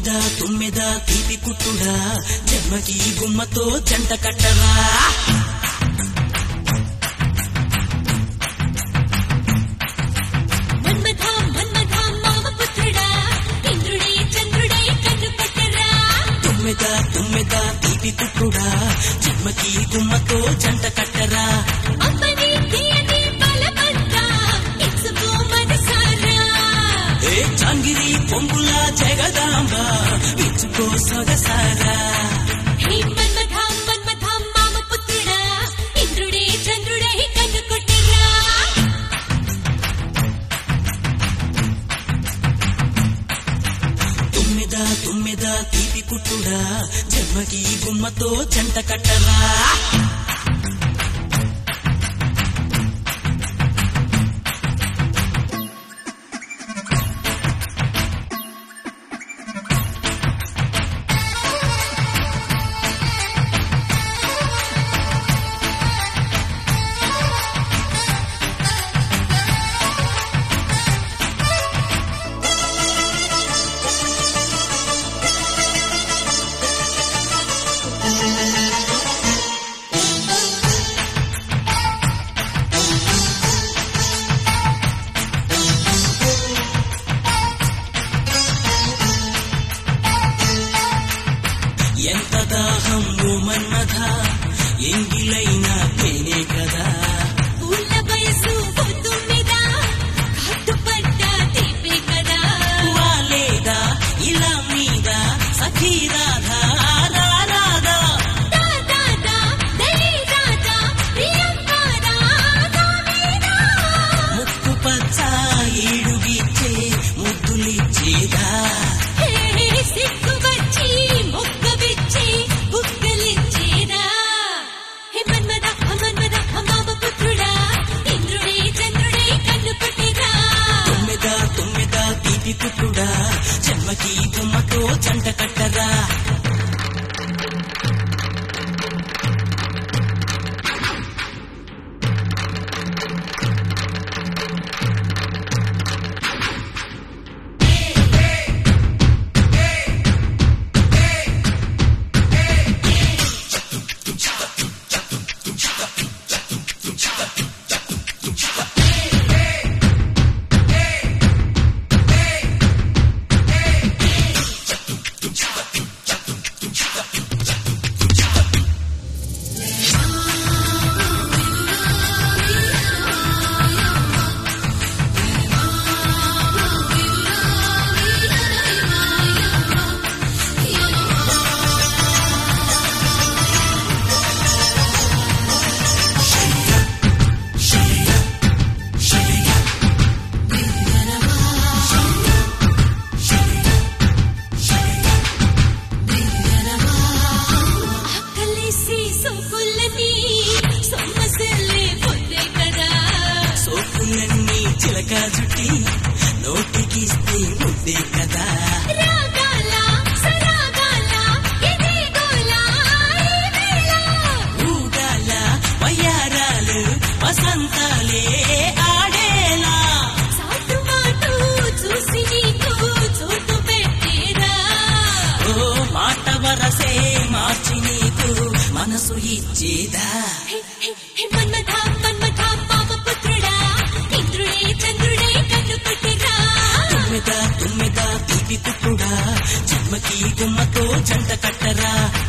తుమ్మెద తుమ్మెద తీపి కుట్టుడా జన్మకి గుమ్మతో జంట కట్టరా మన్మథ మన్మథ మామ పుత్రుడా ఇంద్రుడే చంద్రుడే కన్ను పట్టరా తుమ్మెద తుమ్మెద తీపి కుట్టుడా జన్మకి గుమ్మతో జంట కట్టరా అమ్మని తీయని బలమంతా ఇచ్చుకో మనసారా ఏ చాంగిరి పొంగుల జగదాంబ ఇచ్చుకో సొగసారా హే మన్మథ మన్మథ మామ పుత్రుడా ఇంద్రుడే చంద్రుడే కన్ను కొట్టరా తుమ్మెద తుమ్మెద తీపి కుట్టుడా జన్మకి గుమ్మతో జంట కట్టరా ఎంత దాహం ఓ మన్మథ ఎంగిలైనా తేనే కదా పూల వయసు పొద్దు మీద కట్టుపడ్డ తీపే కదా వాలేదా ఇలా మీద సఖీ రాధా రా రాధా దా దా దా దయే రాధా ప్రియంకరా దామేనా ముక్కు పచ్చ ఈడుగిచ్చే ముద్దులిచ్చేదా హే సిక్కు వచ్చి మొక్క విచ్చి బుక్కలిచ్చేదా హే మన్మద మన్మద మామ పుత్రుడా ఇంద్రుడే చంద్రుడే కన్ను కొట్టేదా తుమ్మెద తుమ్మెద తీపి కుట్టుడా జన్మకి గుమ్మతో జంట కట్టరా కలిసి సోకులని సొమ్మసిల్లే పొద్దే కదా సోకులన్నీ చిలక జుట్టి నోటికిస్తే ముద్దే కదా రాగాల సరాగాల ఇదే గోల ఈ వేళ ఊగాల వయ్యారాలు వసంతాలే ఆడేలా సాటు మాటు చూసి నీకు చోటు పెట్టేదా ఓ మాట వరసే మార్చి నీకు మనసు ఇచ్చేదా హే, హే, హే, మన్మథ మన్మథ మామ పుత్రుడా ఇంద్రుడే చంద్రుడే కన్ను కొట్టేదా తుమ్మెద తుమ్మెద తీపి కుట్టుడా జన్మకి గుమ్మతో జంట కట్టరా